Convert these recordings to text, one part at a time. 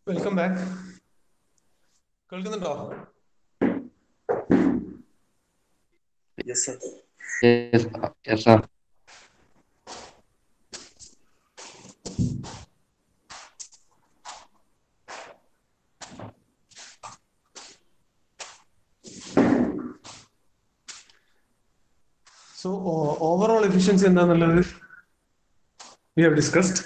Welcome back കേൾക്കുന്നുണ്ടോ Yes, sir. Yes, uh, yes, sir. So overall efficiency എന്താന്നുള്ളത് we have discussed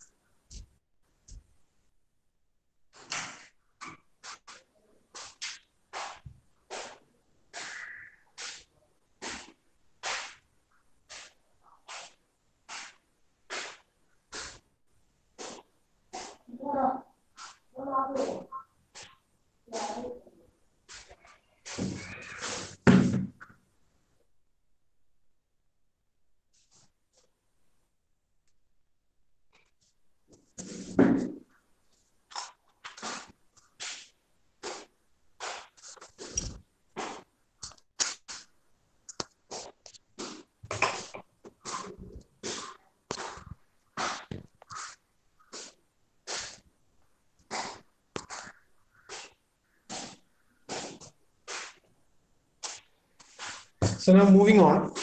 So now moving on.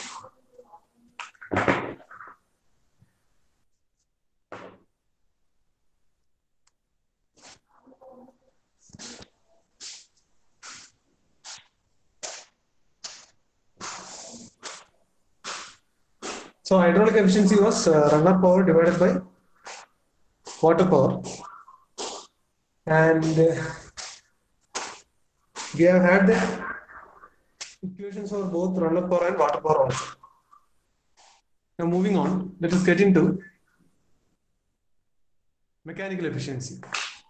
So hydraulic efficiency was uh, runner power divided by water power. And uh, we have had the equations for both runner power and water power also. Now moving on, let us get into mechanical efficiency.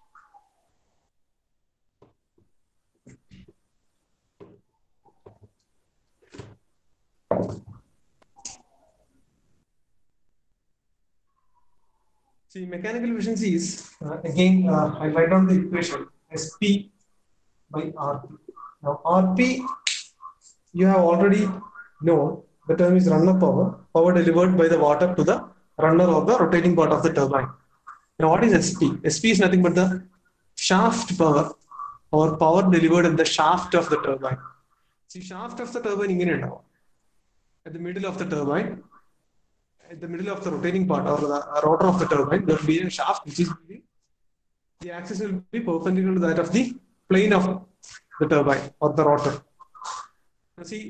See, mechanical efficiency is uh, again, uh, I write down the equation SP by RP. Now, RP you have already known the term is runner power, power delivered by the water to the runner of the rotating part of the turbine. Now, what is SP? SP is nothing but the shaft power or power delivered in the shaft of the turbine. See, shaft of the turbine ഇങ്ങനെ ഉണ്ടാവും at the middle of the turbine, at the middle of the rotating part or the rotor of the turbine, there will be a shaft which is the axis will be perpendicular to that of the plane of the turbine or the rotor. Now see,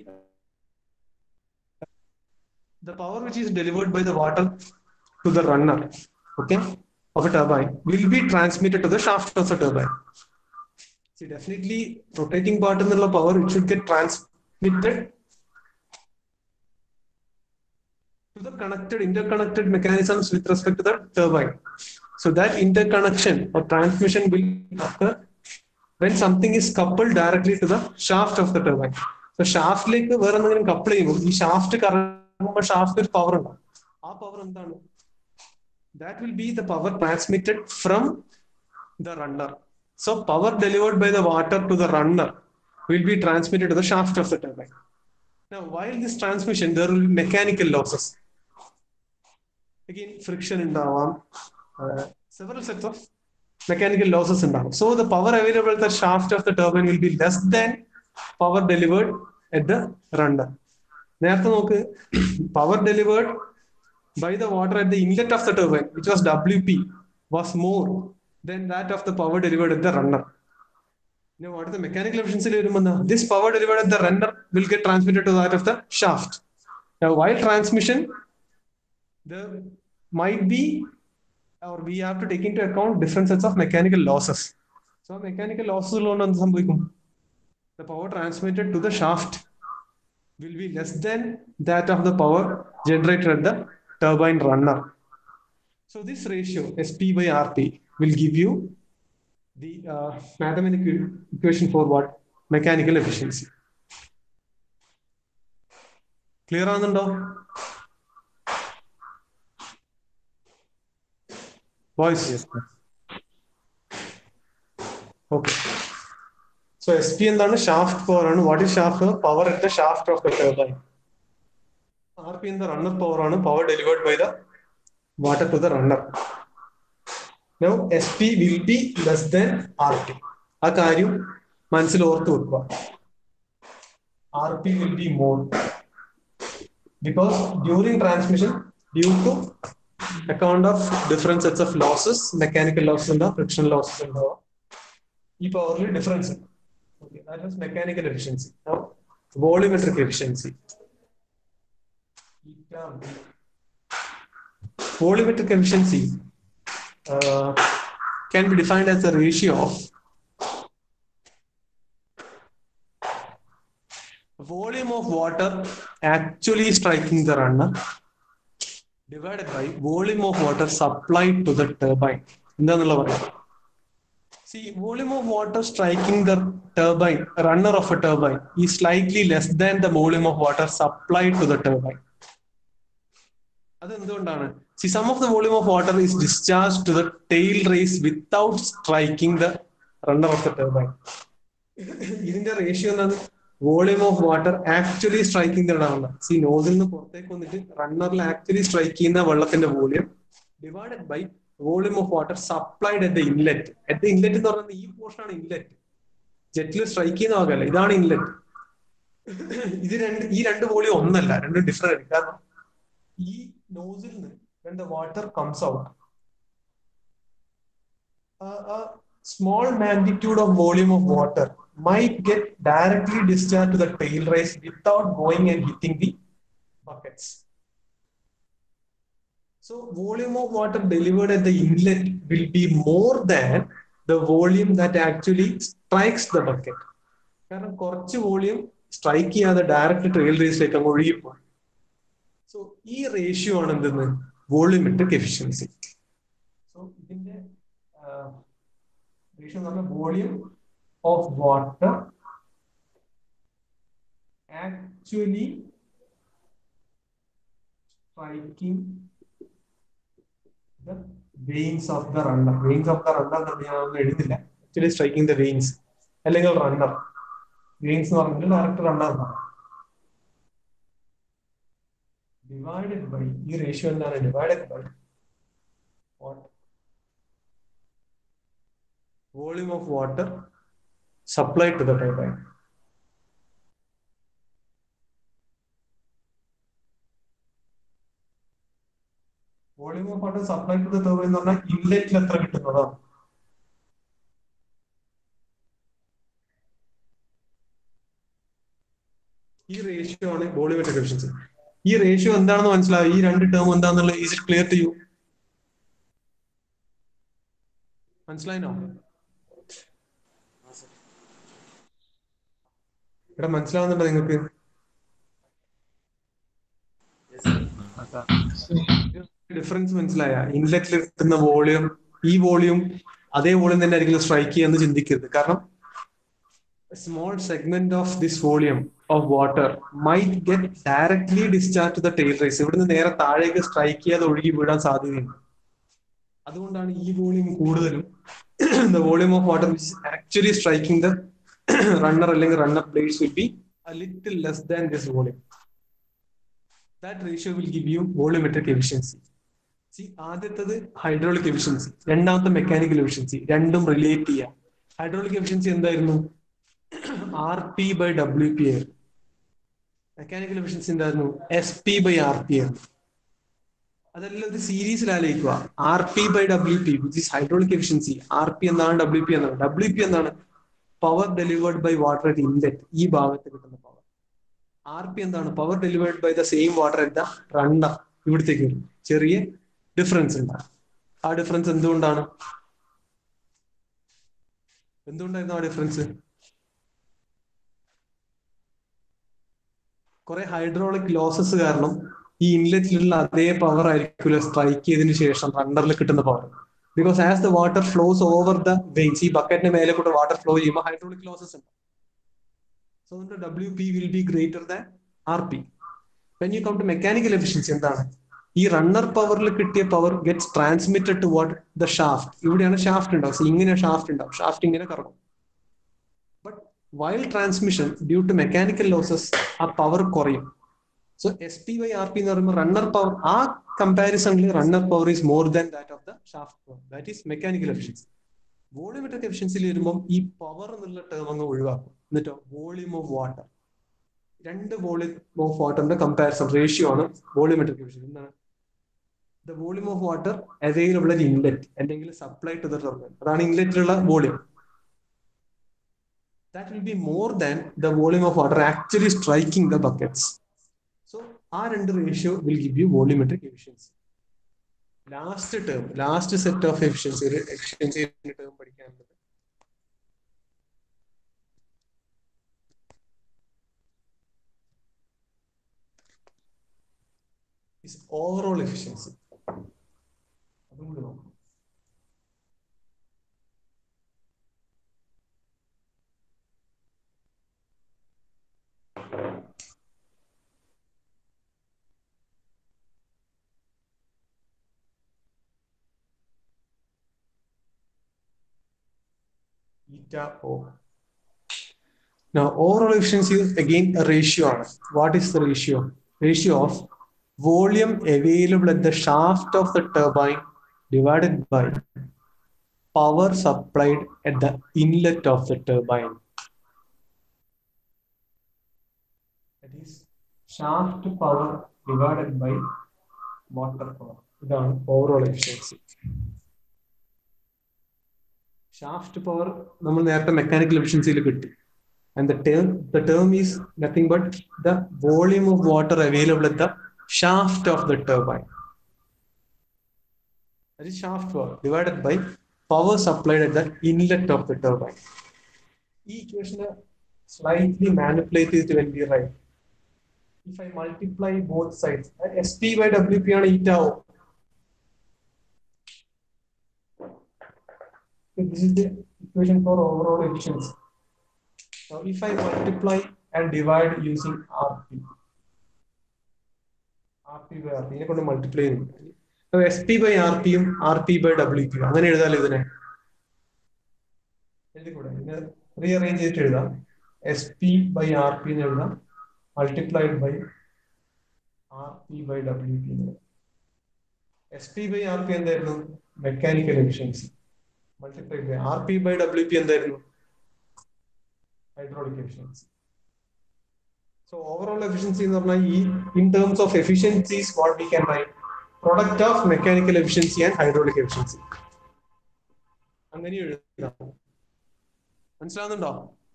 the power which is delivered by the water to the runner, okay, of a turbine will be transmitted to the shaft of the turbine. See, definitely rotating part in the power it should get transmitted to the connected, interconnected mechanisms with respect to the turbine. So that interconnection or transmission will occur when something is coupled directly to the shaft of the turbine. So ഷാഫ്റ്റിലേക്ക് വേറെ എന്തെങ്കിലും couple ചെയ്യുമ്പോൾ ഈ shaft കറങ്ങുമ്പോൾ shaft ഒരു power ഉണ്ടാവും ആ power എന്താണ് that will be the power transmitted from the runner so power delivered by the water to the runner will be transmitted to the shaft of the turbine Now, while this transmission, there will be mechanical losses. Again, friction ഉണ്ടാവാം uh, several sets of mechanical losses ഉണ്ടാവും. So the power available at the shaft of the turbine will be less than power delivered at the runner. നേരത്തെ നോക്ക് power delivered by the water at the inlet of the turbine which was W P was more than that of the power delivered at the runner Now, what is the mechanical efficiency? This power delivered at the runner will get transmitted to that of the shaft. Now, while transmission, there might be, or we have to take into account different sets of mechanical losses. So, mechanical losses alone on some the power transmitted to the shaft will be less than that of the power generated at the turbine runner. So, this ratio, SP by RP, will give you the uh, mathematical equation for what? Mechanical efficiency. Clear ആണെന്നുണ്ടോ voice okay so S P എന്താണ് shaft power ആണ് what is shaft power power at the shaft of the turbine R P എന്ന runner power ആണ് power delivered by the water to the runner now S P will be less than R T ആ കാര്യം മനസ്സിൽ ഓർത്ത് വെക്കുക R P will be more because during transmission due to account of different sets of losses mechanical losses and friction losses and all ഈ പവറിൽ difference okay that is mechanical efficiency now volumetric efficiency volumetric efficiency uh, can be defined as a ratio of volume of water actually striking the runner divided by volume of water supplied to the turbine. എന്താന്നുള്ള പറയാം See, volume of water striking the turbine, runner of a turbine, is slightly less than the volume of water supplied to the turbine. അതെന്തുകൊണ്ടാണ് see some of the volume of water is discharge to the tail race without striking the runner of the turbine ഇതിന്റെ ratio എന്താണ് volume of water actually striking the runner see nozzle നിന്ന് പുറത്തേക്ക് വന്നിട്ട് റണ്ണറിൽ actually strike ചെയ്യുന്ന വെള്ളത്തിന്റെ volume divided by volume of water supplied at the inlet at the inlet എന്ന് പറയുന്നത് ഈ പോർഷൻ ആണ് ഇൻലെറ്റ് ജെറ്റിൽ സ്ട്രൈക്ക് ചെയ്യുന്ന ഭാഗമല്ല ഇതാണ് ഇൻലെറ്റ് ഇത് രണ്ട് ഈ രണ്ട് വോളിയം ഒന്നല്ല രണ്ടും ഡിഫറെന്റ് കാരണം ഈ നോസിൽ നിന്ന് when the water comes out a, a small magnitude of volume of water might get directly discharged to the tail race without going and hitting the buckets. So volume of water delivered at the inlet will be more than the volume that actually strikes the bucket. കാരണം കുറച്ച് volume strike ചെയ്യാതെ direct trail റേസിലേക്ക് അങ്ങ് ഒഴുകിപ്പോകും so ഈ ratio ആണ് എന്തെന്ന് volumetric efficiency so ഇതിന്റെ റേഷ്യോ എന്ന് പറഞ്ഞാൽ volume of water actually striking the veins of the runner. Veins of the runner എന്ന് ഞാൻ ഒന്നും എഴുതുന്നില്ല ആക്ച്വലി സ്ട്രൈക്കിംഗ് ദ വെയിൻസ് അല്ലെങ്കിൽ റണ്ണർ വെയിൻസ് എന്ന് പറഞ്ഞാൽ ഡയറക്റ്റ് റണ്ണർ എന്നാണ് ഡിവൈഡഡ് ബൈ ഈ റേഷ്യോ എന്താണ് divided by what volume of water supply to the turbine volume of water supply to the turbine എന്ന് പറഞ്ഞാൽ ഇൻലെറ്റിൽ എത്ര കിട്ടുന്നതാണ് ഈ റേഷ്യോ ആണ് വോളിയോമെട്രിക് എഫിഷ്യൻസി ഈ റേഷ്യോ എന്താണെന്ന് മനസ്സിലാവും ഈ രണ്ട് ടേം എന്താണെന്നുള്ള is it clear to you മനസ്സിലായിനോ ഇവിടെ മനസ്സിലാവുന്നുണ്ടോ നിങ്ങൾക്ക് ഡിഫറൻസ് മനസ്സിലായ ഇൻലെറ്റിൽ കിട്ടുന്ന വോളിയം ഈ വോളിയം അതേ വോളിയം തന്നെ ആയിരിക്കും സ്ട്രൈക്ക് ചെയ്യാന്ന് ചിന്തിക്കരുത് കാരണം small segment of this volume of water might get directly discharge to the tail race ഇവിടുന്ന് നേരെ താഴേക്ക് സ്ട്രൈക്ക് ചെയ്യാതെ ഒഴുകി വീഴാൻ സാധ്യതയുണ്ട് അതുകൊണ്ടാണ് ഈ വോളിയം കൂടുതലും the volume of water which actually striking the runner അല്ലെങ്കിൽ runner blades will be little less than this volume that ratio will give you volumetric efficiency see ആദ്യത്തത് ഹൈഡ്രോളിക് എഫിഷ്യൻസി രണ്ടാമത്തെ മെക്കാനിക്കൽ എഫിഷ്യൻസി രണ്ടും relate ചെയ്യാം hydraulic efficiency എന്തായിരുന്നു R P by W P ആയിരുന്നു mechanical efficiency എന്തായിരുന്നു S P by R P ആയിരുന്നു അതെല്ലാം ഒരു സീരീസിൽ ആലോചിക്കുക R P by W P which is hydraulic efficiency R P എന്നാണ് ഡബ്ല്യു പി എന്നാണ് ഡബ്ല്യു പി എന്നാണ് power delivered by water at inlet ഈ ഭാഗത്ത് കിട്ടുന്ന പവർ ആർ പി എന്താണ് power delivered by the same water at the runner ഇവിടത്തേക്ക് വരും ചെറിയ ഡിഫറൻസ് ഉണ്ടാകും ആ ഡിഫറൻസ് എന്തുകൊണ്ടാണ് എന്തുകൊണ്ടായിരുന്നു ആ ഡിഫറൻസ് കുറെ ഹൈഡ്രോളിക് ലോസസ് കാരണം ഈ ഇൻലെറ്റിലുള്ള അതേ പവർ ആയിരിക്കില്ല സ്ട്രൈക്ക് ചെയ്തതിനു ശേഷം റണ്ണറിൽ കിട്ടുന്ന power because as the water flows over the vanes ഈ ബക്കറ്റിന് മേലെ കൂടെ വാട്ടർ ഫ്ലോ ചെയ്യുമ്പോൾ ഹൈഡ്രോളിക് ലോസസ് ഉണ്ട് സോ അതുകൊണ്ട് W P will be greater than R P when you come to mechanical efficiency എന്താണ് ഈ റണ്ണർ പവറിൽ കിട്ടിയ power gets transmitted to what the shaft ഇവിടെയാണ് ഷാഫ്റ്റ് ഉണ്ടാവും സോ ഇങ്ങനെ ഷാഫ്റ്റ് ഉണ്ടാവും ഷാഫ്റ്റ് ഇങ്ങനെ കറങ്ങും but while transmission due to mechanical losses ആ പവർ കുറയും so S P by R P എന്ന് പറയുമ്പോൾ റണ്ണർ പവർ ആ കമ്പാരിസണിൽ runner power is more than that of the shaft power that is mechanical efficiency volumetric എഫിഷ്യൻസിയിൽ വരുമ്പം ഈ power എന്നുള്ള ടേം അങ്ങ് ഒഴിവാക്കും എന്നിട്ടോ വോളിയം ഓഫ് വാട്ടർ രണ്ട് വോളിയം ഓഫ് വാട്ടറിന്റെ കമ്പാരിസൺ റേഷ്യോ ആണ് വോളിയോമെട്രിക് എഫിഷ്യൻസി എന്താണ് the volume of water available at inlet അല്ലെങ്കിൽ സപ്ലൈ ടു ദ ടെർമിനൽ അതാണ് ഇൻലെറ്റിലുള്ള volume that will be more than the volume of water actually striking the buckets so ആ രണ്ട് ratio will give you volumetric efficiency last term last set of efficiency ഒരു efficiency term പഠിക്കാനുള്ളത് is overall efficiency. അതും കൂടി നോക്കാം eta O. Now, overall efficiency is again a ratio. ആണ്. What is the ratio? Ratio of volume available at the shaft of the turbine divided by power supplied at the inlet of the turbine. That is shaft power divided by water power. ഇതാണ് overall efficiency. Shaft power നമ്മൾ നേരത്തെ mechanical എഫിഷ്യൻസിയിൽ കിട്ടി and the term the term is nothing but the volume of water available at the shaft of the turbine that is shaft power divided by power supplied at the inlet of the turbine ഈ ഇക്വേഷനെ slightly manipulate ചെയ്തിട്ട് when be write if I multiply both sides S P by W P ആണ് it ആവും So this is the equation for overall efficiency. Now, if I multiply and divide using RP, RP by RP, ഇതിനെ കൊണ്ട് multiply ചെയ്യുന്നു S P by R P R P by W P അങ്ങനെ എഴുതാലോ ഇതിനെ എഴുതിക്കൂടെ ഇതിനെ rearrange ചെയ്തിട്ട് എഴുതാം S P by R P എന്ന് എഴുതാം multiplied by R P by W P S P by R P എന്തായിരുന്നു mechanical efficiency multiplied by R P by W P എന്തായിരുന്നു hydraulic efficiency so overall efficiency എന്ന് പറഞ്ഞാൽ ഈ in terms of efficiencies what we can write product of mechanical efficiency and hydraulic efficiency അങ്ങനെ എഴുതാം മനസ്സിലാവുന്നുണ്ടോ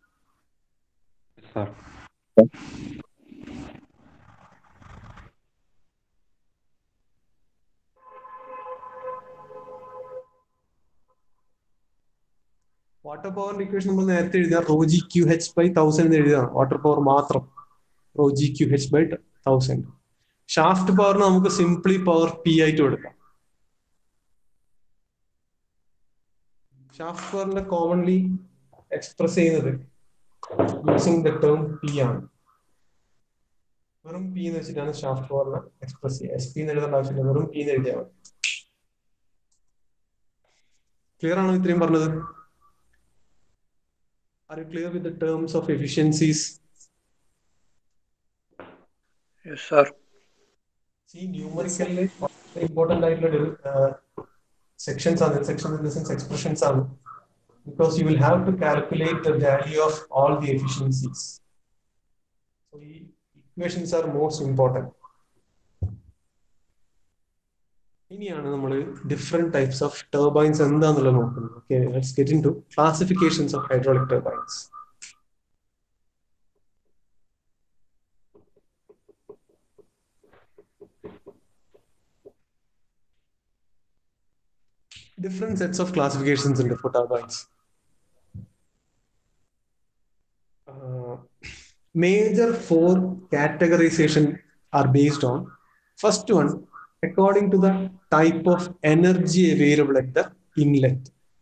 sir. Water പവറിന്റെ equation നമ്മൾ നേരത്തെ എഴുതിയ rho G Q H by thousand എന്ന് എഴുതിയതാണ് വാട്ടർ പവർ മാത്രം rho G Q H by thousand shaft പവറിന് നമുക്ക് സിംപ്ലി പവർ പി ആയിട്ട് കൊടുക്കാം ഷാഫ്റ്റ് പവറിന്റെ കോമൺലി എക്സ്പ്രസ് ചെയ്യുന്നത് യൂസിങ് ദ ടേം പി ആണ് വെറും പി എന്ന് വെച്ചിട്ടാണ് ഷാഫ്റ്റ് പവറിനെ എക്സ്പ്രസ് ചെയ്യുക എസ് പി എന്ന് എഴുതേണ്ട ആവശ്യമില്ല വെറും പി എന്ന് എഴുതിയാൽ മതി ക്ലിയർ ആണോ ഇത്രയും പറഞ്ഞത് Are you clear with the terms of efficiencies? Yes, sir. See, numerically important ആയിട്ടുള്ള sections are there. Sections in the sense expressions are because you will have to calculate the value of all the efficiencies. So, the equations are most important. ഇനിയാണ് നമ്മൾ different types of turbines എന്താന്നുള്ളത് നോക്കുന്നത് okay let's get into classifications of hydraulic turbines different sets of classifications in for turbines. Uh, major four categorization are based on first one according to the type of energy available at the inlet.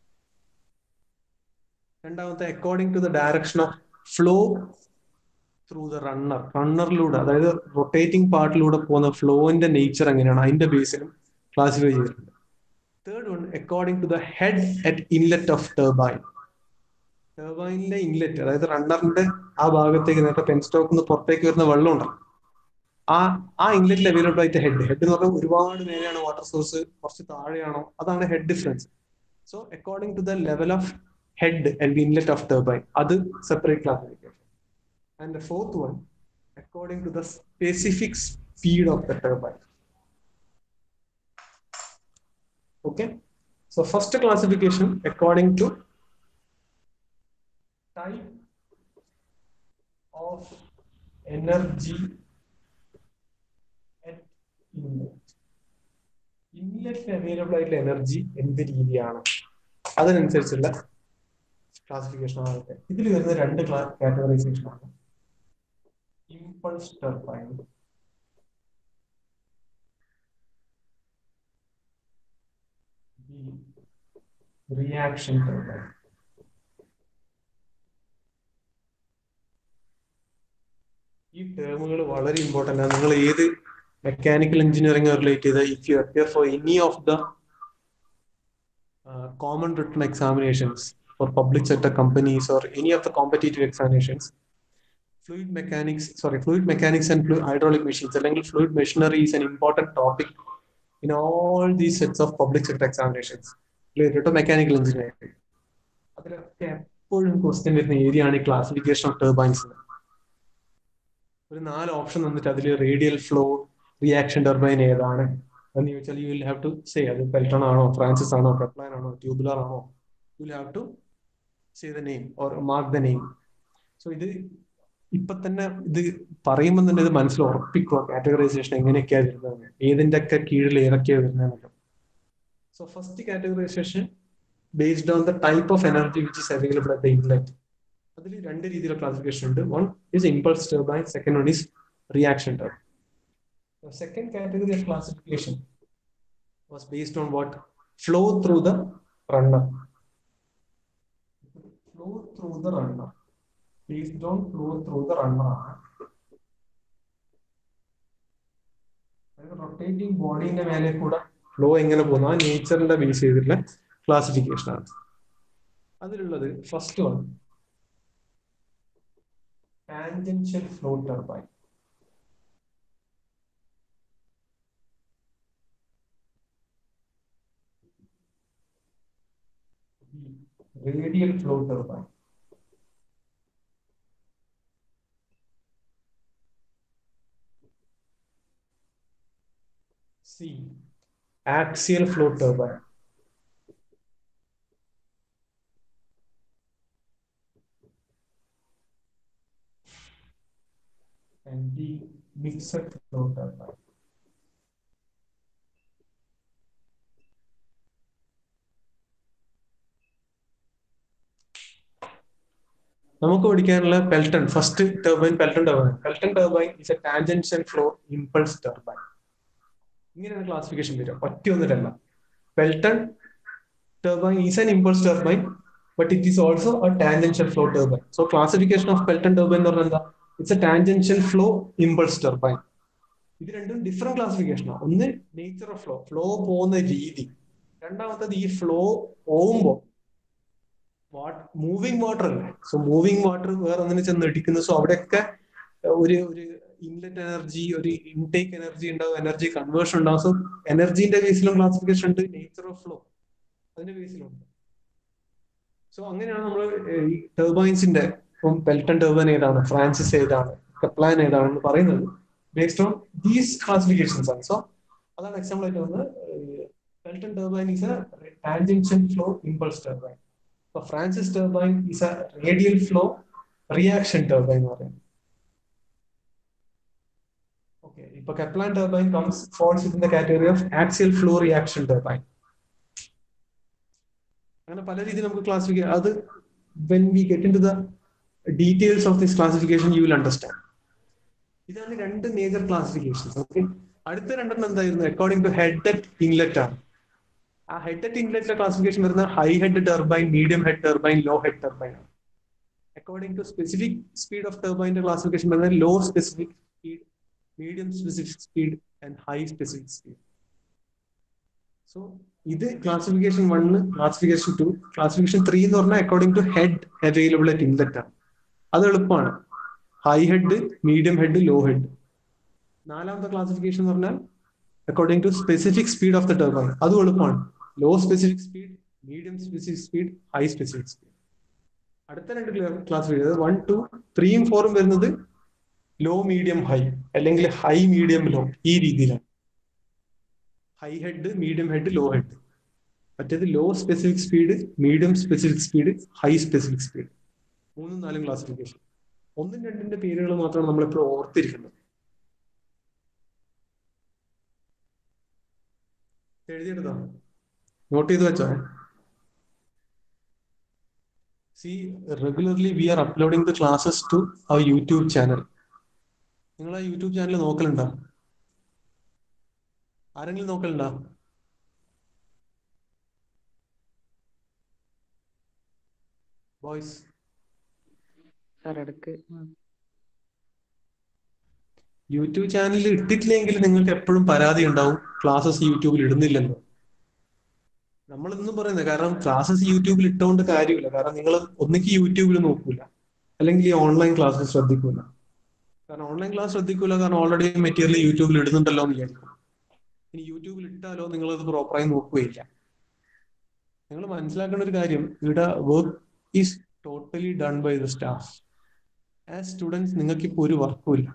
രണ്ടാമത്തെ according to the direction of flow through the runner റണ്ണറിലൂടെ അതായത് rotating പാർട്ടിലൂടെ പോകുന്ന ഫ്ലോന്റെ nature എങ്ങനെയാണ് അതിന്റെ ബേസിലും classify ചെയ്തിട്ടുണ്ട് third one according to the head at inlet of turbine ടർബൈനിലെ ഇൻലെറ്റ് അതായത് റണ്ണറിന്റെ ആ ഭാഗത്തേക്ക് നേരത്തെ പെൻ സ്റ്റോക്ക് നിന്ന് പുറത്തേക്ക് വരുന്ന വെള്ളം ഉണ്ടല്ലോ ആ ആ ഇൻലെറ്റിൽ അവൈലബിൾ ആയിട്ട് ഹെഡ് ഹെഡ് എന്ന് പറഞ്ഞാൽ ഒരുപാട് നേരെയാണ് വാട്ടർ സോഴ്സ് കുറച്ച് താഴെയാണോ അതാണ് head difference so according to the level of head and inlet of turbine അത് separate classification and the fourth one according to the specific speed of the turbine okay so first classification according to type of energy at inlet ഇൻലെറ്റിന് available ആയിട്ടുള്ള energy എന്ത് രീതിയാണ് അതിനനുസരിച്ചുള്ള classification ആണ് ഇതിൽ വരുന്ന രണ്ട് കാറ്റഗറൈസേഷൻ ആണ് impulse turbine the reaction turbine. ഈ ടേമുകൾ വളരെ ഇമ്പോർട്ടന്റ് ആണ് നിങ്ങൾ ഏത് മെക്കാനിക്കൽ എഞ്ചിനീയറിംഗ് റിലേറ്റ് ചെയ്ത if you appear for any of the common written examinations for public sector companies or any of the competitive examinations fluid mechanics sorry fluid mechanics and hydraulic machines അല്ലെങ്കിൽ fluid machinery is an important topic in all these sets of public sector examinations related to mechanical engineering. അതിലൊക്കെ എപ്പോഴും question വരുന്ന area ആണ് classification of turbines ഒരു നാല് option തന്നിട്ട് അതിൽ radial flow reaction turbine ഏതാണ് എന്ന് ചോദിച്ചാൽ you will have to say അത് പെൽട്ടൺ ആണോ ഫ്രാൻസിസ് ആണോ കെപ്ലൈൻ ആണോ ട്യൂബുലർ ആണോ you will have to say the name or mark the name so ഇത് ഇപ്പൊ തന്നെ ഇത് പറയുമ്പോൾ തന്നെ ഇത് മനസ്സിൽ ഉറപ്പിക്കുക കാറ്റഗറൈസേഷൻ എങ്ങനെയൊക്കെയാണ് വരുന്നത് ഏതിന്റെ ഒക്കെ കീഴിൽ ഏതൊക്കെയാണ് വരുന്നതെന്നല്ലോ so first categorization based on the type of energy which is available at the inlet അതിൽ രണ്ട് രീതിയിലുള്ള ക്ലാസിഫിക്കേഷൻ ഉണ്ട് one is impulse turbine second one is reaction turbine second category of classification was based on what flow through the runner flow through the runner based on flow through the runner ആണ് rotating ബോഡീന്റെ മേലെ കൂടെ flow എങ്ങനെ പോകുന്നു ആ നേച്ചറിന്റെ base ചെയ്തിട്ടുള്ള classification ആണ് അതിലുള്ളത് first one tangential flow turbine radial flow turbine C. Axial flow turbine. And D. Mixed flow turbine. നമുക്ക് പഠിക്കാനുള്ള Pelton first turbine Pelton turbine Pelton turbine is a tangential flow impulse turbine ഇങ്ങനെയാണ് classification വരിക ഒറ്റ ഒന്നിട്ടല്ല Pelton turbine is an impulse turbine but it is also a tangential flow turbine so classification of Pelton turbine എന്ന് പറഞ്ഞാൽ എന്താ it's a tangential flow impulse turbine ഇത് രണ്ടും different ക്ലാസിഫിക്കേഷനാണ് ഒന്ന് നേച്ചർ ഓഫ് ഫ്ലോ ഫ്ലോ പോകുന്ന രീതി രണ്ടാമത്തത് ഈ ഫ്ലോ പോകുമ്പോൾ വാട്ട് മൂവിങ് വാട്ടർ അല്ലേ സോ മൂവിങ് വാട്ടർ വേറെ ഒന്നിനെ ചെന്ന് ഇടിക്കുന്നു സോ അവിടെയൊക്കെ ഒരു ഒരു ഇൻലെറ്റ് എനർജി ഒരു ഇൻടേക്ക് എനർജി ഉണ്ടാവും എനർജി കൺവേർഷൻ ഉണ്ടാവും സോ എനർജിന്റെ ബേസിലും ക്ലാസിഫിക്കേഷൻ ഉണ്ട് നേച്ചർ ഓഫ് ഫ്ലോ അതിന്റെ ബേസിലുണ്ട് സോ അങ്ങനെയാണ് നമ്മൾ ഈ ടർബൈൻസിന്റെ ഇപ്പം പെൽട്ടൺ ടർബൈൻ ഏതാണ് ഫ്രാൻസിസ് ഏതാണ് കപ്ലാൻ ഏതാണെന്ന് പറയുന്നത് ബേസ്ഡ് ഓൺ ദീസ് ക്ലാസിഫിക്കേഷൻസ് ആണ് സോ അതാണ് എക്സാമ്പിൾ ആയിട്ട് വന്നത് Pelton turbine is a tangential flow impulse turbine അപ്പൊ Francis turbine is a radial flow reaction turbine എന്ന് പറയുന്നത് ഓക്കെ ഇപ്പൊ Kaplan turbine comes falls in the category of axial flow reaction turbine അങ്ങനെ പല രീതിയിൽ നമുക്ക് ക്ലാസിഫിക്കാൻ അത് when we get into the details of this classification you will understand ഇതാണ് രണ്ട് മേജർ ക്ലാസിഫിക്കേഷൻസ് ഓക്കെ അടുത്ത രണ്ടെണ്ണം എന്തായിരുന്നു according to head at inlet ആണ് ആ ഹെഡ് അറ്റ് ഇൻലെറ്റിലെ ക്ലാസിഫിക്കേഷൻ വരുന്ന high head turbine medium head turbine law head turbine ആണ് according to specific speed of ടർബൈൻ്റെ ക്ലാസിഫിക്കേഷൻ വരുന്നത് low specific speed medium specific speed and high specific speed so ഇത് classification one classification two classification three എന്ന് പറഞ്ഞാൽ according to head available at inlet ആണ് അത് എളുപ്പമാണ് high head medium head low head നാലാമത്തെ classification എന്ന് പറഞ്ഞാൽ according to specific speed of the turbine അതും എളുപ്പമാണ് low specific speed medium specific speed high specific speed അടുത്ത രണ്ട് ക്ലാസിഫിക്കേഷൻ വൺ ടു ത്രീയും ഫോറും വരുന്നത് ലോ മീഡിയം ഹൈ അല്ലെങ്കിൽ ഹൈ മീഡിയം ലോ ഈ രീതിയിലാണ് high head medium head low head മറ്റേത് low specific speed medium specific speed high specific speed മൂന്നും നാലും ക്ലാസിഫിക്കേഷൻ ഒന്നും രണ്ടിന്റെ പേരുകൾ മാത്രമാണ് നമ്മളെപ്പോഴും ഓർത്തിരിക്കുന്നത് എഴുതിയെടുത്തോ നോട്ട് ചെയ്ത് വെച്ചോ see regularly we are uploading the classes to our YouTube channel നിങ്ങൾ ആ യൂട്യൂബ് ചാനൽ നോക്കലുണ്ടോ ആരെങ്കിലും നോക്കലുണ്ടോ ബോയ്സ് സാർ ഇടക്ക് യൂട്യൂബ് ചാനലിൽ ഇട്ടിട്ടില്ലെങ്കിൽ നിങ്ങൾക്ക് എപ്പോഴും പരാതി ഉണ്ടാവും ക്ലാസ്സസ് യൂട്യൂബിൽ ഇടുന്നില്ലല്ലോ നമ്മൾ ഇന്നും പറയുന്നത് കാരണം ക്ലാസ്സസ് യൂട്യൂബിൽ ഇട്ടുകൊണ്ട് കാര്യമില്ല കാരണം നിങ്ങൾ ഒന്നിക്ക് യൂട്യൂബിൽ നോക്കൂല അല്ലെങ്കിൽ ഈ ഓൺലൈൻ ക്ലാസ്സസ് ശ്രദ്ധിക്കൂല കാരണം ഓൺലൈൻ ക്ലാസ് ശ്രദ്ധിക്കൂല കാരണം ഓൾറെഡി മെറ്റീരിയൽ യൂട്യൂബിൽ ഇടുന്നുണ്ടല്ലോ എന്ന് വിചാരിക്കും ഇനി യൂട്യൂബിൽ ഇട്ടാലോ നിങ്ങൾ അത് പ്രോപ്പറായി നോക്കുകയില്ല നിങ്ങൾ മനസ്സിലാക്കേണ്ട ഒരു കാര്യം ഇവിടെ work is totally done by the staff as students നിങ്ങൾക്ക് ഇപ്പോൾ ഒരു വർക്കും ഇല്ല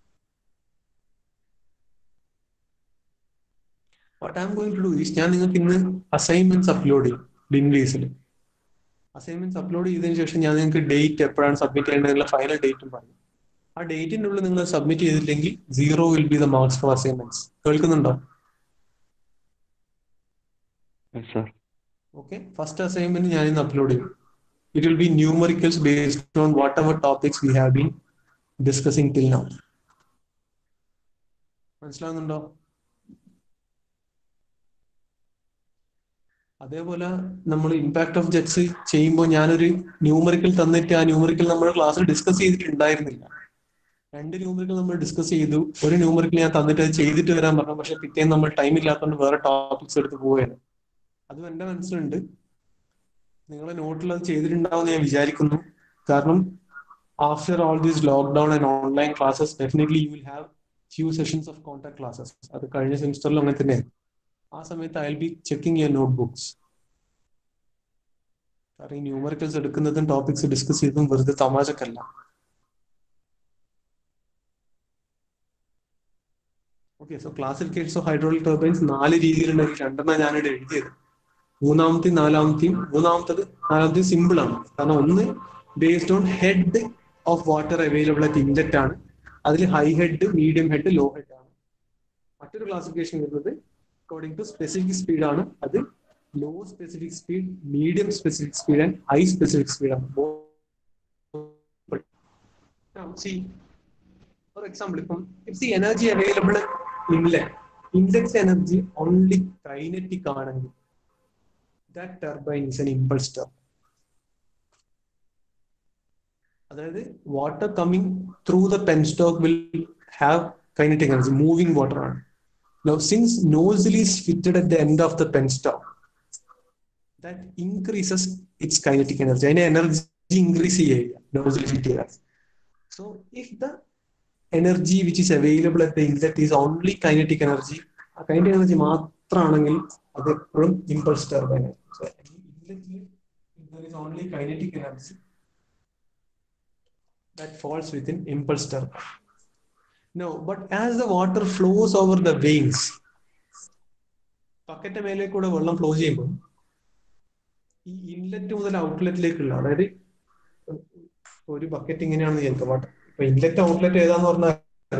what I'm going to do is ഞാൻ നിങ്ങൾക്ക് ഇന്ന് അസൈൻമെന്റ്സ് അപ്ലോഡ് ചെയ്യും ലിൻവേസിൽ അസൈൻമെന്റ്സ് അപ്ലോഡ് ചെയ്തതിനു ശേഷം ഞാൻ നിങ്ങൾക്ക് ഡേറ്റ് എപ്പോഴാണ് സബ്മിറ്റ് ചെയ്യേണ്ടത് ഫൈനൽ ഡേറ്റും പറയും ആ ഡേറ്റിന്റെ ഉള്ളിൽ നിങ്ങൾ സബ്മിറ്റ് ചെയ്തില്ലെങ്കിൽ zero will be the marks for assignments കേൾക്കുന്നുണ്ടോ Yes, sir. Okay first assignment ഞാൻ ഇന്ന് അപ്ലോഡ് ചെയ്യും it will be numericals based on whatever topics we have been discussing till now മനസ്സിലാവുന്നുണ്ടോ അതേപോലെ നമ്മൾ ഇമ്പാക്ട് ഓഫ് ജെറ്റ്സ് ചെയ്യുമ്പോൾ ഞാനൊരു numerical തന്നിട്ട് ആ ന്യൂമറിക്കൽ നമ്മൾ ക്ലാസ്സിൽ ഡിസ്കസ് ചെയ്തിട്ടുണ്ടായിരുന്നില്ല രണ്ട് ന്യൂമറിക്കൽ നമ്മൾ ഡിസ്കസ് ചെയ്തു ഒരു ന്യൂമറിക്കൽ ഞാൻ തന്നിട്ട് അത് ചെയ്തിട്ട് വരാൻ പറഞ്ഞു പക്ഷെ പിറ്റേന്ന് നമ്മൾ ടൈം ഇല്ലാത്തതുകൊണ്ട് വേറെ ടോപ്പിക്സ് എടുത്ത് പോവുകയാണ് അതും എന്റെ മനസ്സിലുണ്ട് നിങ്ങളെ നോട്ടിൽ അത് ചെയ്തിട്ടുണ്ടാവും ഞാൻ വിചാരിക്കുന്നു കാരണം after all these lockdown and online classes definitely you will have few sessions of contact classes അത് കഴിഞ്ഞ സെമിസ്റ്ററിലും അങ്ങനെ തന്നെയാണ് ആ സമയത്ത് I be checking your notebooks കാരണം ഈ ന്യൂമറിക്കൽസ് എടുക്കുന്നതും ടോപ്പിക്സ് ഡിസ്കസ് ചെയ്തതും വെറുതെ തമാശക്കല്ല okay so classifications of hydraulic turbines നാല് രീതിയിലുണ്ടെങ്കിൽ രണ്ടെണ്ണം ഞാനിവിടെ എഴുതിയത് മൂന്നാമത്തെയും നാലാമത്തെയും മൂന്നാമത്തത് നാലാമത്തെയും സിമ്പിൾ ആണ് കാരണം ഒന്ന് based on head of water available at inlet ആണ് അതിൽ high head medium head low head ആണ് മറ്റൊരു ക്ലാസിഫിക്കേഷൻ വരുന്നത് അക്കോർഡിംഗ് ടു സ്പെസിഫിക് സ്പീഡ് ആണ് അത് low specific speed medium specific speed and high specific speed ആണ് ഫോർ എക്സാമ്പിൾ ഇപ്പം it's the energy available inlet inlet energy only kinetic ആണെങ്കിൽ that turbine is an impulse turbine. അതായത് water coming through the penstock will have kinetic energy moving water ആണ് Now, since nozzle is fitted at the end of the penstock, that increases its kinetic energy. അതിന്റെ energy increase ചെയ്യുക nozzle fit ചെയ്താൽ so if the energy which is available at the inlet is only kinetic energy ആ kinetic energy മാത്രമാണെങ്കിൽ അത് എപ്പോഴും impulse turbine so ഇൻലെറ്റിൽ there is only kinetic energy that falls within impulse turbine. No, but as the water flows over the veins, bucket മേലെ കൂടെ വെള്ളം flow ചെയ്യുമ്പോൾ ഈ ഇൻലെറ്റ് മുതൽ ഔട്ട്ലെറ്റിലേക്കുള്ള അതായത് ഒരു ബക്കറ്റ് ഇങ്ങനെയാണെന്ന് വിചാരിക്കാം വാട്ടർ ഇപ്പൊ ഇൻലെറ്റ് ഔട്ട്ലെറ്റ് ഏതാന്ന് പറഞ്ഞാൽ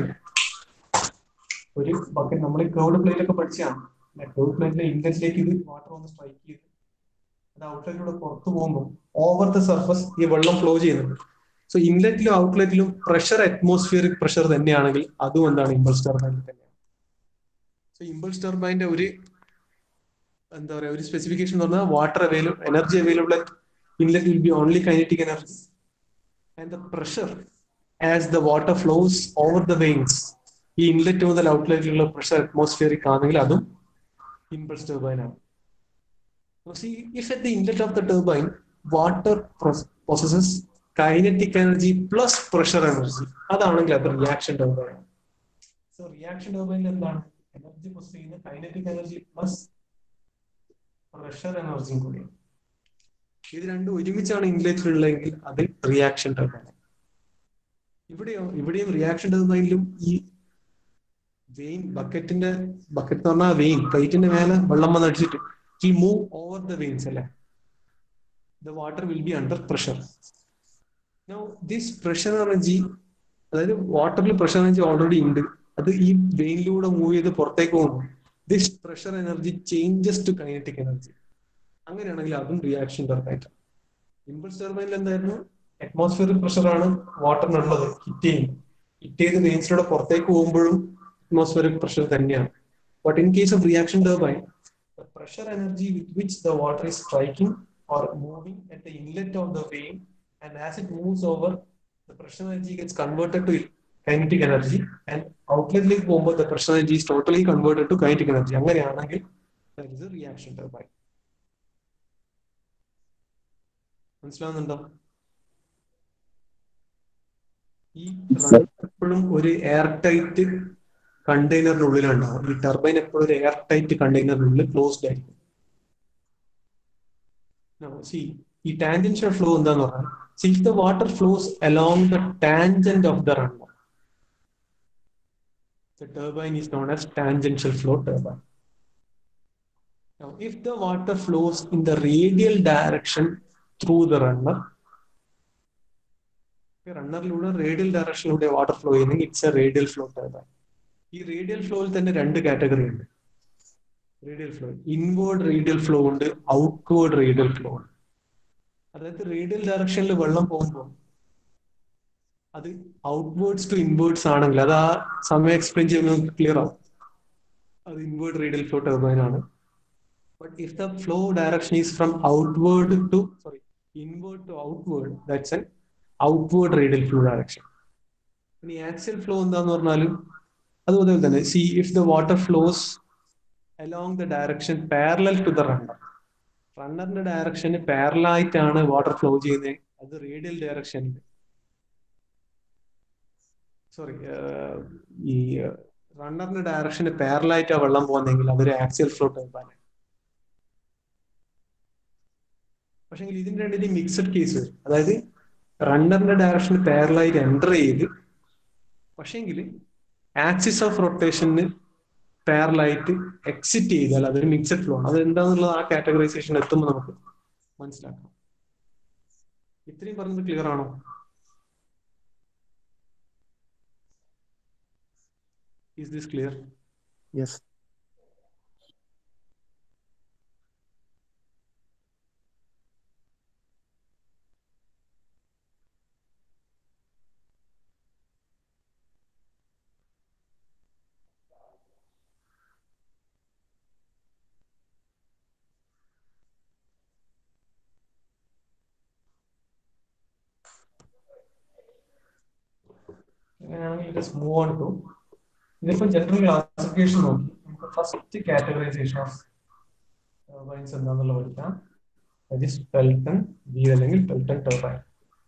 ഒരു ബക്കറ്റ് നമ്മൾ കേർഡ് പ്ലേറ്റ് ഒക്കെ പഠിച്ചാണ് കേർഡ് പ്ലേറ്റിലെ ഇൻലെറ്റിലേക്ക് ഇത് വാട്ടർ ഒന്ന് സ്ട്രൈക്ക് ചെയ്ത് അത് ഔട്ട്ലെറ്റിലൂടെ പുറത്തു പോകുമ്പോൾ ഓവർ ദ സർഫസ് ഈ വെള്ളം ഫ്ലോ ചെയ്യുന്നുണ്ട് സോ ഇൻലെറ്റിലും ഔട്ട്ലെറ്റിലും പ്രഷർ അറ്റ്മോസ്ഫിയറിക് പ്രഷർ തന്നെയാണെങ്കിൽ അതും എന്താണ് ഇമ്പൾസ് ടർബൈനിൽ തന്നെയാണ് സോ ഇമ്പൾസ് ടർബൈന്റെ ഒരു എന്താ പറയാ ഒരു സ്പെസിഫിക്കേഷൻ എന്ന് പറഞ്ഞാൽ water available energy available at inlet will be only kinetic energy and the pressure as the water flows over the vanes ഈ ഇൻലെറ്റ് മുതൽ ഔട്ട്ലെറ്റിലുള്ള പ്രഷർ അറ്റ്മോസ്ഫിയറിക് ആണെങ്കിൽ അതും ഇമ്പൾസ് ടർബൈൻ ആണ് See, if at the inlet of the turbine, water possesses kinetic energy plus pressure energy, അതാണെങ്കിൽ അത് reaction turbine so reaction ടർബൈനിൽ എന്താണ് എനർജി പൊസ് ചെയ്യുന്ന കൈനറ്റിക് എനർജി പ്ലസ് പ്രഷർ എനർജിയും കൂടിയാണ് ഇത് രണ്ടും ഒരുമിച്ചാണ് ഇൻലെറ്റിലുള്ളതെങ്കിൽ അത് റിയാക്ഷൻ ടർബൈൻ ഇവിടെയോ ഇവിടെയും റിയാക്ഷൻ ടർബൈനിലും ഈ വെയിൻ ബക്കറ്റിന്റെ ബക്കറ്റ് എന്ന് പറഞ്ഞാൽ വെയിൻ പ്ലേറ്റിന്റെ മേലെ വെള്ളം വന്ന് അടിച്ചിട്ട് it move over the vanes അല്ലേ the water will be under pressure now this pressure energy അതായത് വാട്ടറിൽ പ്രഷർ എനർജി ഓൾറെഡി ഉണ്ട് അത് ഈ വെയിനിലൂടെ മൂവ് ചെയ്ത് പുറത്തേക്ക് പോകുമ്പോൾ this pressure energy changes to kinetic energy അങ്ങനെയാണെങ്കിൽ അതും റിയാക്ഷൻ ടർബൈൻ ഇമ്പൾസ് ടർബൈനിൽ എന്തായിരുന്നു അറ്റ്മോസ്ഫിയറിക് പ്രഷറാണ് വാട്ടറിനുള്ളത് ഹിറ്റ് ചെയ്യും ഹിറ്റ് ചെയ്ത് വെയിൻസിലൂടെ പുറത്തേക്ക് പോകുമ്പോഴും അറ്റ്മോസ്ഫിയറിക് പ്രഷർ തന്നെയാണ് but in case of reaction turbine the pressure energy with which the water is striking or moving at the inlet of the vein and as it moves over the pressure energy gets converted to kinetic energy and outletലേക്ക് പോകുമ്പോൾ the pressure energy is totally converted to kinetic energy അങ്ങനെയാണെങ്കിൽ that is a reaction turbine മനസ്സിലാവുന്നുണ്ടോ ഈ എപ്പോഴും ഒരു air tight കണ്ടെയ്നറിനുള്ളിലുണ്ടാവും ഈ turbine എപ്പോഴും ഒരു എയർ ടൈറ്റ് കണ്ടെയ്നറിനുള്ളിൽ ക്ലോസ്ഡ് ആയിരിക്കും സി ഈ ടാൻജൻഷ്യൽ ഫ്ലോ എന്താന്ന് പറഞ്ഞാൽ see if the water flows along the tangent of the runner The turbine is known as tangential flow turbine. Now, if the water flows in the radial direction through the runner, റണ്ണറിലൂടെ radial ഡയറക്ഷനിലൂടെ water flow ചെയ്യുന്നെങ്കിൽ it's a radial flow turbine ഈ radial ഫ്ലോയിൽ തന്നെ രണ്ട് category ഉണ്ട് radial flow inward radial flow ഉണ്ട് outward radial flow ഉണ്ട് അതായത് റേഡിയൽ ഡയറക്ഷനിൽ വെള്ളം പോകുമ്പോൾ അത് ഔട്ട്വേർഡ്സ് ടു ഇൻവേർഡ്സ് ആണെങ്കിൽ അത് ആ സമയം എക്സ്പ്ലെയിൻ ചെയ്യുമ്പോൾ നമുക്ക് ക്ലിയർ ആവും അത് ഇൻവേർഡ് റേഡിയൽ ഫ്ലോ ടർബൈൻ ആണ് but if the flow direction is from outward to sorry inward to outward that's an outward radial flow direction ഇനി ആക്സിയൽ ഫ്ലോ എന്താന്ന് പറഞ്ഞാലും അതുപോലെ തന്നെ see if the water flows along the direction parallel to the runner റണ്ണറിന്റെ ഡയറക്ഷന് പാരലായിട്ടാണ് water flow ചെയ്യുന്നത് അത് റേഡിയൽ ഡയറക്ഷനിൽ സോറി ഈ റണ്ണറിന്റെ ഡയറക്ഷന് പാരലായിട്ടാണ് വെള്ളം പോകുന്നതെങ്കിൽ അതൊരു ആക്സിയൽ ഫ്ലോ ടൈപ്പാണ് പക്ഷെ ഇതിന്റെ രണ്ടിന്റെ മിക്സഡ് കേസ് വരും അതായത് റണ്ണറിന്റെ ഡയറക്ഷന് പാരലായിട്ട് എൻ്റർ ചെയ്ത് പക്ഷേങ്കിൽ ആക്സിസ് ഓഫ് റൊട്ടേഷന് പാരലായിട്ട് എക്സിറ്റ് ചെയ്താൽ അതൊരു മിക്സഡ് ഫ്ലോ ആണ് അത് എന്താണെന്നുള്ളത് ആ കാറ്റഗറൈസേഷൻ എത്തുമ്പോൾ നമുക്ക് മനസ്സിലാക്കാം ഇത്രയും പറഞ്ഞത് ക്ലിയർ ആണോ ഈസ് ദിസ് ക്ലിയർ യെസ് അങ്ങനെയാണെങ്കിൽ ലെറ്റ്സ് മൂവ് ഓൺ ടു ഇതിപ്പോ ജനറൽ ക്ലാസിഫിക്കേഷൻ നോക്കി നമുക്ക് ഫസ്റ്റ് കാറ്റഗറൈസേഷൻ ഓഫ് ടർബൈൻസ് എന്താണെന്നുള്ള പഠിക്കാം ദാറ്റ് ഈസ് പെൽട്ടൺ വീൽ അല്ലെങ്കിൽ പെൽട്ടൺ ടർബൈൻ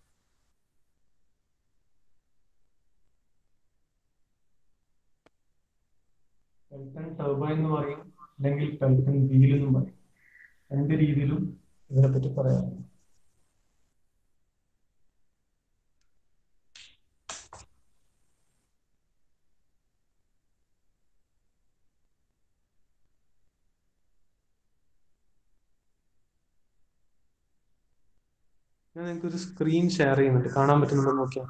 പെൽട്ടൺ ടർബൈൻ എന്ന് പറയും അല്ലെങ്കിൽ പെൽട്ടൺ വീൽ എന്നും പറയും രണ്ട് രീതിയിലും ഇതിനെപ്പറ്റി പറയാറുണ്ട് ഞാൻ നിങ്ങൾക്ക് ഒരു സ്ക്രീൻ ഷെയർ ചെയ്യുന്നുണ്ട് കാണാൻ പറ്റുന്നുണ്ടോ നോക്കിയാ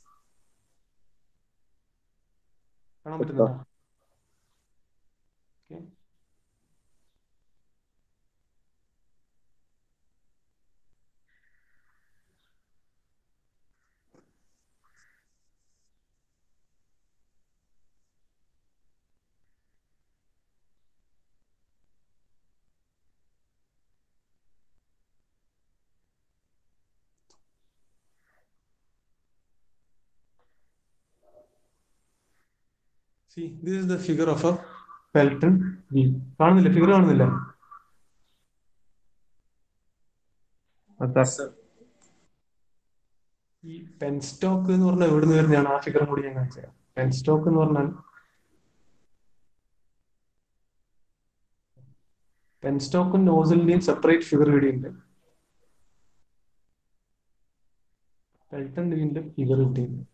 കാണാൻ പറ്റുന്നുണ്ടോ okay See, this is the figure of a Pelton wheel. കാണുന്നില്ല ഫിഗർ കാണുന്നില്ല ഈ പെൻ സ്റ്റോക്ക് എന്ന് പറഞ്ഞാൽ എവിടെ നിന്ന് വരുന്നതാണ് ആ ഫിഗറും കൂടി ഞാൻ കാണിച്ചു തരാം പെൻ സ്റ്റോക്ക് എന്ന് പറഞ്ഞാൽ പെൻസ്റ്റോക്കും നോസിലിന്റെയും സെപ്പറേറ്റ് ഫിഗർ ഇവിടെ ഉണ്ട് പെൽട്ടൺ ഡിവിന്റെ ഫിഗർ ഇവിടെ ഉണ്ട്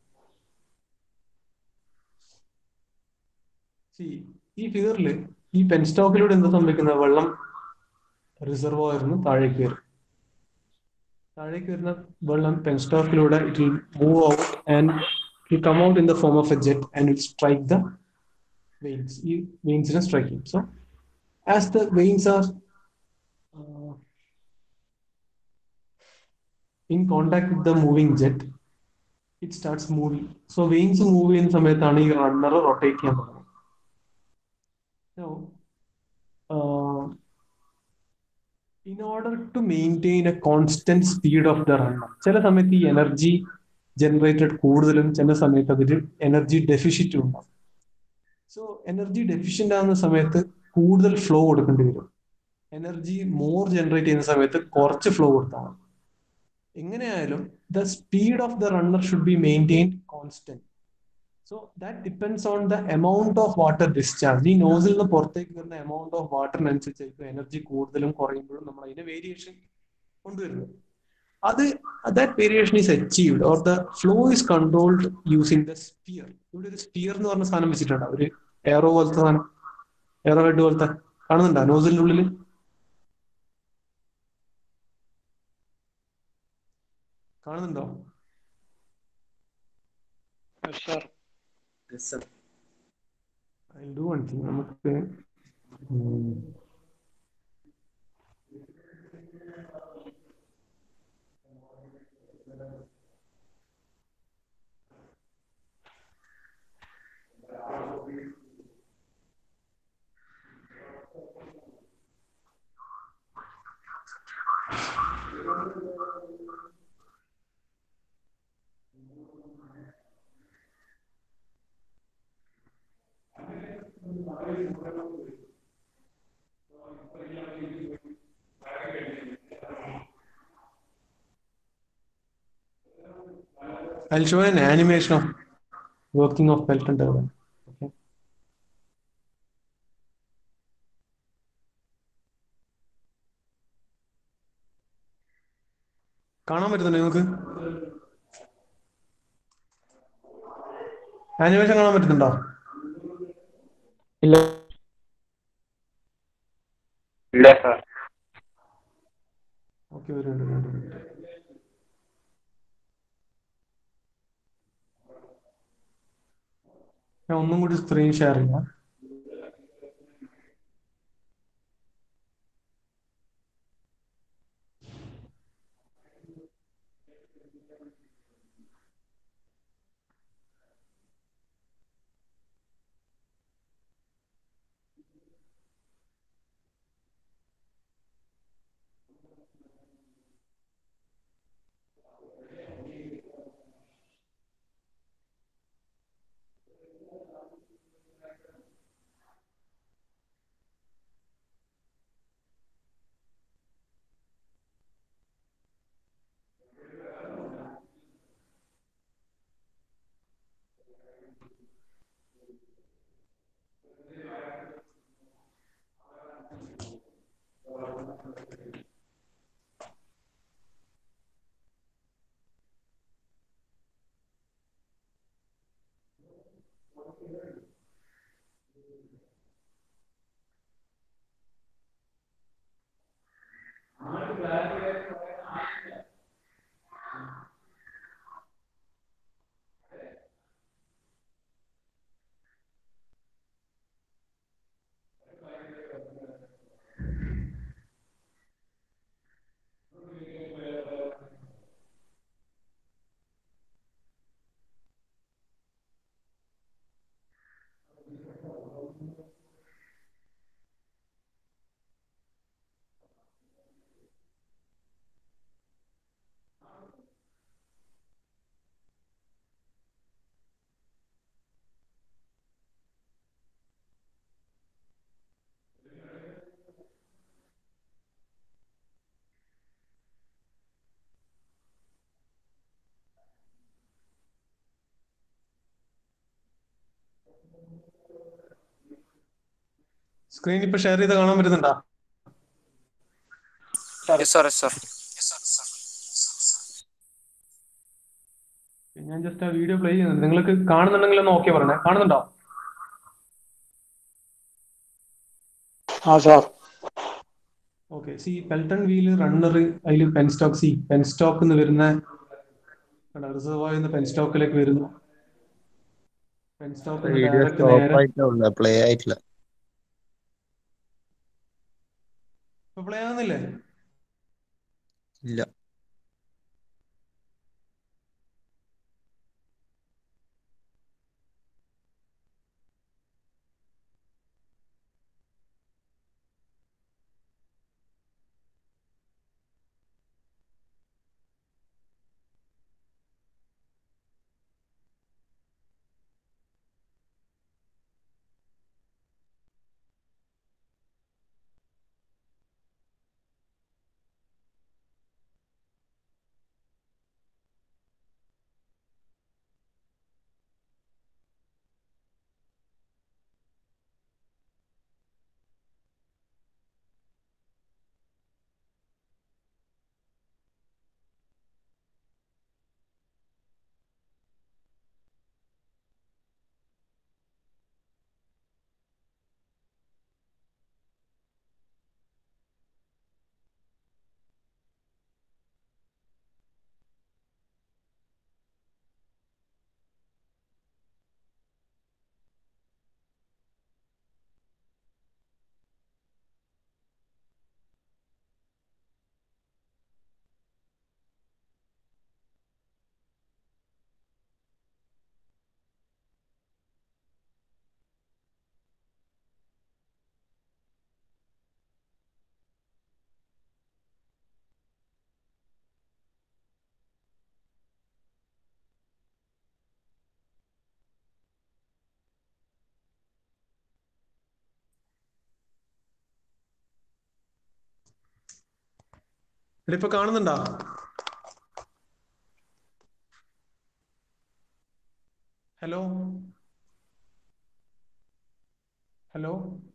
See, ഈ ഫിഗറിൽ ഈ പെൻസ്റ്റോക്കിലൂടെ എന്താ സംഭവിക്കുന്നത് വെള്ളം റിസർവോയറിന് താഴേക്ക് വരും താഴേക്ക് വരുന്ന വെള്ളം പെൻസ്റ്റോക്കിലൂടെ it will move out and it come out in the form of a jet and it strike the vanes ഈ വെയിൻസിനെ സ്ട്രൈക്ക് ചെയ്യും so as the vanes are in contact with the moving jet it starts moving so vanes move ചെയ്യുന്ന സമയത്താണ് ഈ runner rotate ചെയ്യാൻ തുടങ്ങുന്നത് So, uh, in order to maintain a constant speed of the runner, ചില സമയത്ത് ഈ energy generated കൂടുതലും ചില സമയത്ത് അതിൽ എനർജി ഡെഫിഷ്യറ്റും ഉണ്ടാവും സോ എനർജി ഡെഫിഷ്യന്റ് ആകുന്ന സമയത്ത് കൂടുതൽ ഫ്ലോ കൊടുക്കേണ്ടി വരും എനർജി മോർ ജനറേറ്റ് ചെയ്യുന്ന സമയത്ത് കുറച്ച് ഫ്ലോ കൊടുത്താൽ മതി എങ്ങനെയായാലും the speed of the runner should be maintain constant so that depends on the amount of water discharge ഈ നോസിൽ നിന്ന് പുറത്തേക്ക് വരുന്ന എമൗണ്ട് ഓഫ് വാട്ടറിനനുസരിച്ചായിരിക്കും എനർജി കൂടുതലും കുറയുമ്പോഴും നമ്മൾ അതിന് വേരിയേഷൻ കൊണ്ടുവരുന്നത് അത് that variation is achieved or the flow is controlled using the spear ഇവിടെ ഒരു സ്പിയർ എന്ന് പറഞ്ഞ സാധനം വെച്ചിട്ടുണ്ട് ഒരു എയറോ പോലത്തെ സാധനം എയറോ ഹെഡ് പോലത്തെ കാണുന്നുണ്ടോ നോസിലിന്റെ ഉള്ളിൽ കാണുന്നുണ്ടോ Yes, sir. I'll do one thing. നമുക്ക് ഉം, I'll show an animation of working of Pelton turbine. Okay. കാണാൻ പറ്റുന്നുണ്ടോ നിങ്ങൾക്ക് ആനിമേഷൻ കാണാൻ പറ്റുന്നുണ്ടോ ഇല്ല ഇല്ല സാർ ഓക്കെ ഒരു മിനിറ്റ് രണ്ട് മിനിറ്റ് ഞാൻ ഒന്നും കൂടി സ്ക്രീൻ ഷെയർ ചെയ്യാം സ്ക്രീൻ ഇപ്പൊ ഷെയർ ചെയ്ത് കാണാൻ പറ്റുന്നുണ്ടോ Yes, sir. Yes, sir. ഞാൻ ജസ്റ്റ് ആ വീഡിയോ പ്ലേ ചെയ്യുന്നുണ്ട് നിങ്ങൾക്ക് കാണുന്നുണ്ടെങ്കിൽ ഒന്ന് ഓക്കെ പറയണേ കാണുന്നുണ്ടോ ആ sir okay see Pelton wheel runner അതിൽ penstock see penstock എന്ന് വരുന്ന റിസർവ് ആയിരുന്ന പെൻ സ്റ്റോക്കിലേക്ക് വരുന്നു penstock video direct stop നേരെ ആയിട്ടുള്ള പ്ലേ ആയിട്ടില്ല ഇപ്പൊ പ്ലേ ആകുന്നില്ലേ ഇല്ല ഇവിടെ ഇപ്പൊ കാണുന്നുണ്ടോ hello hello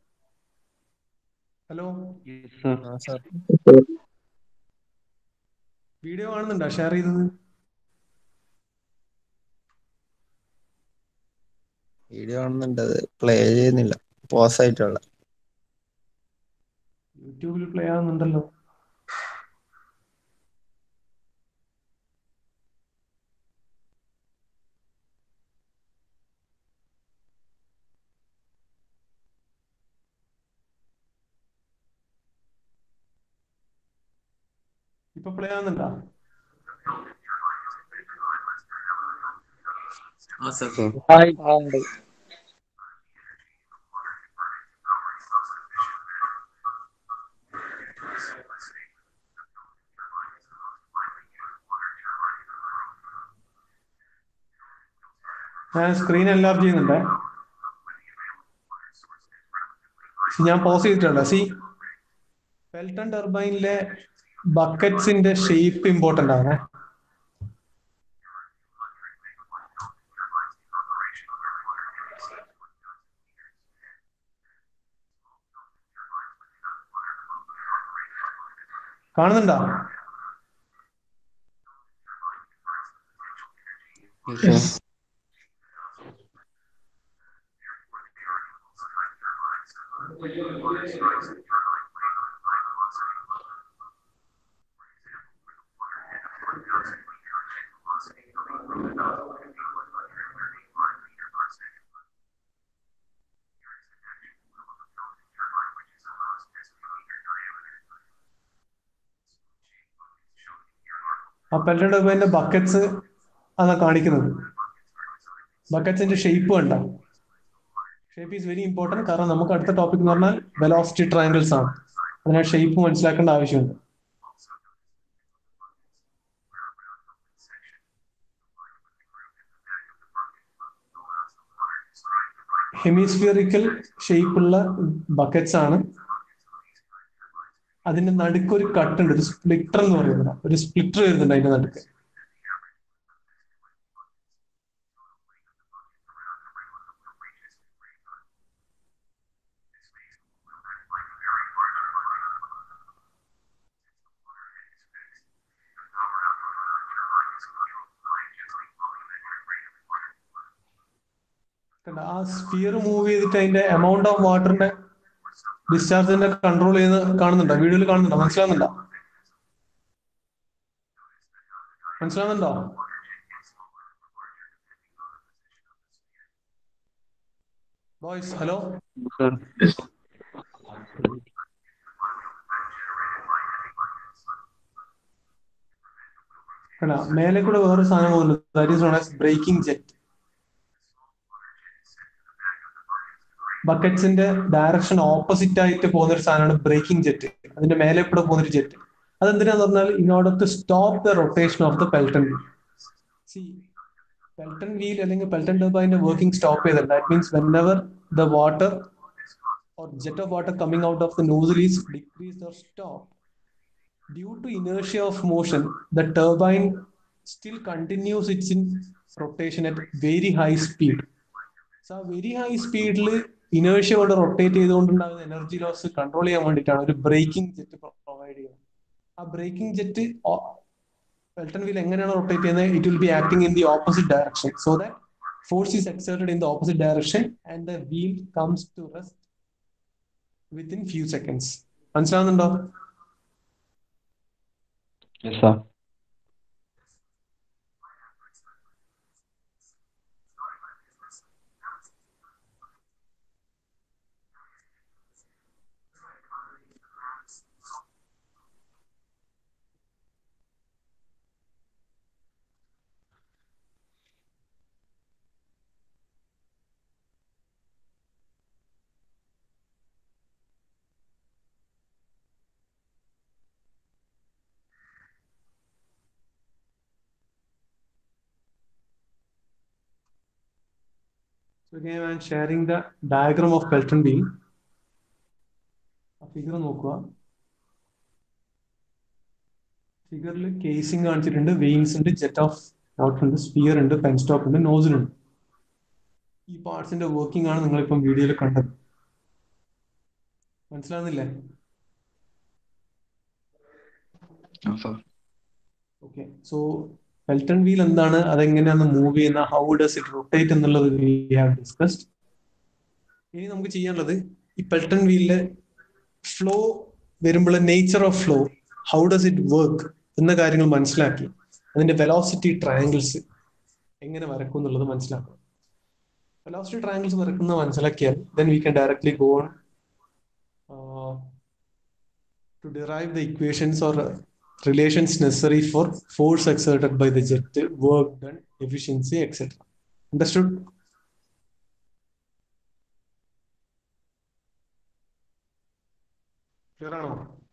hello yes sir ആ സാർ വീഡിയോ കാണുന്നുണ്ടോ ഷെയർ ചെയ്തത് വീഡിയോ കാണുന്നുണ്ട് അത് പ്ലേ ചെയ്യുന്നില്ല പോസ് ആയിട്ടുള്ള യൂട്യൂബിൽ പ്ലേ ആകുന്നുണ്ടല്ലോ ഇപ്പൊ പ്ലേ ആകുന്നുണ്ടോ സർ ആ ഉണ്ട് ഞാൻ സ്ക്രീൻ എൻലാർജ് ചെയ്യുന്നുണ്ട് ഞാൻ പോസ് ചെയ്തിട്ടുണ്ട് സി പെൽട്ടൺ ടർബൈനിലെ ബക്കറ്റ്സിന്റെ ഷേപ്പ് ഇമ്പോർട്ടന്റ് ആണ് കാണുന്നുണ്ടോ യെസ് സർ ആ പെൽട്ടൺ ടർബൈനിന്റെ ബക്കറ്റ്സ് അതാ കാണിക്കുന്നത് ബക്കറ്റ്സിന്റെ ഷേപ്പ് കണ്ട ഷേപ്പ് ഈസ് വെരി ഇമ്പോർട്ടന്റ് കാരണം നമുക്ക് അടുത്ത ടോപ്പിക് എന്ന് പറഞ്ഞാൽ വെലോസിറ്റി ട്രയാങ്കിൾസ് ആണ് അതിനാൽ ഷേപ്പ് മനസ്സിലാക്കേണ്ട ആവശ്യമുണ്ട് ഹെമിസ്ഫിയറിക്കൽ ഷേപ്പുള്ള ബക്കറ്റ്സ് ആണ് അതിന്റെ നടുക്ക് ഒരു കട്ട് ഉണ്ട് ഒരു സ്പ്ലിറ്റർ എന്ന് പറയുന്നത് ഒരു സ്പ്ലിറ്റർ വരുന്നുണ്ട് അതിന്റെ നടുക്ക് കണ്ട ആ സ്ഫിയർ മൂവ് ചെയ്തിട്ട് അതിന്റെ എമൗണ്ട് ഓഫ് വാട്ടറിന്റെ ഡിസ്ചാർജിന്റെ കൺട്രോൾ ചെയ്യുന്ന കാണുന്നുണ്ടോ വീഡിയോയിൽ കാണുന്നുണ്ടോ മനസ്സിലാവുന്നുണ്ടോ മനസ്സിലാവുന്നുണ്ടോ ബോയ്സ് ഹലോ സർ കണ്ട മേലെ കൂടെ വേറെ സാധനം പോകുന്നുണ്ട് that is known as braking jet ബക്കറ്റ്സിന്റെ ഡയറക്ഷൻ ഓപ്പോസിറ്റ് ആയിട്ട് പോകുന്ന ഒരു സാധനമാണ് ബ്രേക്കിംഗ് ജെറ്റ് അതിന്റെ മേലെ കൂടെ പോകുന്ന ഒരു ജെറ്റ് അതെന്തിനാന്ന് പറഞ്ഞാൽ in order to stop the rotation of the Pelton wheel see Pelton wheel അല്ലെങ്കിൽ പെൽട്ടൺ ടർബൈന്റെ വർക്കിംഗ് സ്റ്റോപ്പ് ചെയ്തിട്ടുണ്ട് that means whenever the water or jet of water coming out of the nozzle is decreased or stopped due to inertia of motion the turbine still continues its in rotation at very high speed so ആ very high സ്പീഡിൽ ഇനേഷ്യ കൊണ്ട് rotate ചെയ്തുകൊണ്ടുണ്ടാകുന്ന energy loss control ചെയ്യാൻ വേണ്ടിയിട്ടാണ് ഒരു braking jet provide ചെയ്യുന്നത് ആ ബ്രേക്കിംഗ് ജെറ്റ് പെൽട്ടൺ വീൽ എങ്ങനെയാണ് റൊട്ടേറ്റ് ചെയ്യുന്നത് it will be acting in the opposite direction so that force is exerted in the opposite direction and the wheel comes to rest within few seconds മനസ്സിലാവുന്നുണ്ടോ yes sir So again, I'm sharing the diagram of Pelton wheel. ആ figure നോക്കുക ഫിഗറിൽ casing കാണിച്ചിട്ടുണ്ട് vanes ഉണ്ട് jet of water ഉണ്ട് spear ഉണ്ട് penstock ഉണ്ട് nozzle ഉണ്ട് ഈ പാർട്സിന്റെ വർക്കിംഗ് ആണ് നിങ്ങൾ ഇപ്പം വീഡിയോയിൽ കണ്ടത് മനസ്സിലാവുന്നില്ലേ sir okay so Pelton wheel എന്താണ് അതെങ്ങനെയാണ് മൂവ് ചെയ്യുന്ന ഹൗ ഡസ് ഇറ്റ് റൊട്ടേറ്റ് എന്നുള്ളത് വി ഹാവ് ഡിസ്കസ്ഡ് ഇനി നമുക്ക് ചെയ്യാനുള്ളത് ഈ പെൽട്ടൺ വീലിലെ ഫ്ലോ വരുമ്പോൾ nature of flow how does it work എന്ന കാര്യങ്ങൾ മനസ്സിലാക്കി അതിന്റെ വെലോസിറ്റി ട്രയാങ്കിൾസ് എങ്ങനെ വരക്കും എന്നുള്ളത് മനസ്സിലാക്കണം വെലോസിറ്റി ട്രയാങ്കിൾസ് വരക്കുന്ന മനസ്സിലാക്കിയാൽ then we can directly go on to derive the equations or relations necessary for force exerted by the jet, work done, efficiency, etc. Understood? Clear ആണോ